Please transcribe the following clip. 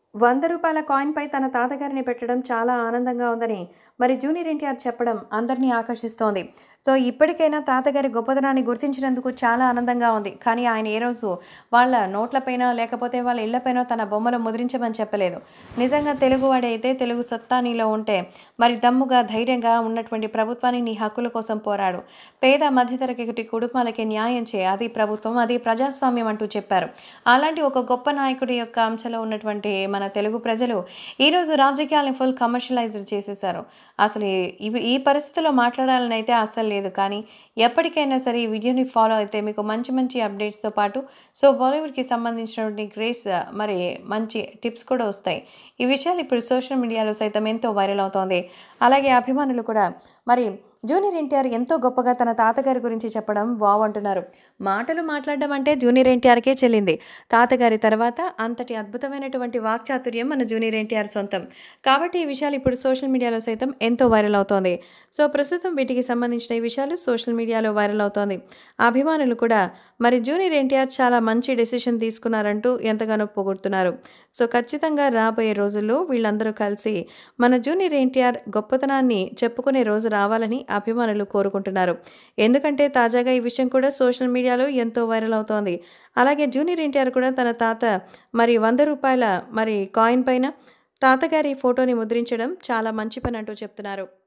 వంద రూపాయల కాయిన్‌పై తన తాతగారిని పెట్టడం చాలా ఆనందంగా ఉందని మరి జూనియర్ ఎన్టీఆర్ చెప్పడం అందరినీ ఆకర్షిస్తోంది. సో, ఇప్పటికైనా తాతగారి గొప్పతనాన్ని గుర్తించినందుకు చాలా ఆనందంగా ఉంది. కానీ ఆయన ఏ రోజు వాళ్ళ నోట్లపైన లేకపోతే వాళ్ళ ఇళ్లపైనో తన బొమ్మలు ముద్రించమని చెప్పలేదు. నిజంగా తెలుగువాడే అయితే తెలుగు సత్తా నీలో ఉంటే మరి దమ్ముగా, ధైర్యంగా ఉన్నటువంటి ప్రభుత్వాన్ని నీ హక్కుల కోసం పోరాడు. పేద, మధ్యతరగతి కుటుంబాలకి న్యాయం చేయి. అది ప్రభుత్వం, అది ప్రజాస్వామ్యం అంటూ చెప్పారు. అలాంటి ఒక గొప్ప నాయకుడి యొక్క అంశలో ఉన్నటువంటి మన తెలుగు ప్రజలు ఈరోజు రాజకీయాల్ని ఫుల్ కమర్షియలైజ్డ్ చేసేశారు. అసలు ఇవి ఈ పరిస్థితిలో మాట్లాడాలని అయితే అస్సలు లేదు. కానీ ఎప్పటికైనా సరే ఈ వీడియోని ఫాలో అయితే మీకు మంచి మంచి అప్డేట్స్‌తో పాటు సో, బాలీవుడ్‌కి సంబంధించినటువంటి గ్రేస్ మరి మంచి టిప్స్ కూడా వస్తాయి. ఈ విషయాలు ఇప్పుడు సోషల్ మీడియాలో సైతం ఎంతో వైరల్ అవుతోంది. అలాగే అభిమానులు కూడా మరి జూనియర్ ఎన్టీఆర్ ఎంతో గొప్పగా తన తాతగారి గురించి చెప్పడం వావ్ అంటున్నారు. మాటలు మాట్లాడడం అంటే జూనియర్ ఎన్టీఆర్‌కే చెల్లింది. తాతగారి తర్వాత అంతటి అద్భుతమైనటువంటి వాక్చాతుర్యం మన జూనియర్ ఎన్టీఆర్ సొంతం. కాబట్టి ఈ విషయాలు ఇప్పుడు సోషల్ మీడియాలో సైతం ఎంతో వైరల్ అవుతోంది. సో, ప్రస్తుతం వీటికి సంబంధించిన ఈ విషయాలు సోషల్ మీడియాలో వైరల్ అవుతోంది. అభిమానులు కూడా మరి జూనియర్ ఎన్టీఆర్ చాలా మంచి డెసిషన్ తీసుకున్నారంటూ ఎంతగానో పొగుడుతున్నారు. సో, ఖచ్చితంగా రాబోయే రోజుల్లో వీళ్ళందరూ కలిసి మన జూనియర్ ఎన్టీఆర్ గొప్పతనాన్ని చెప్పుకునే రోజు రావాలని అభిమానులు కోరుకుంటున్నారు. ఎందుకంటే తాజాగా ఈ విషయం కూడా సోషల్ మీడియాలో ఎంతో వైరల్ అవుతోంది. అలాగే జూనియర్ ఎన్టీఆర్ కూడా తన తాత మరి వంద రూపాయల మరి కాయిన్ పైన తాతగారి ఫోటోని ముద్రించడం చాలా మంచి పని అంటూ చెప్తున్నారు.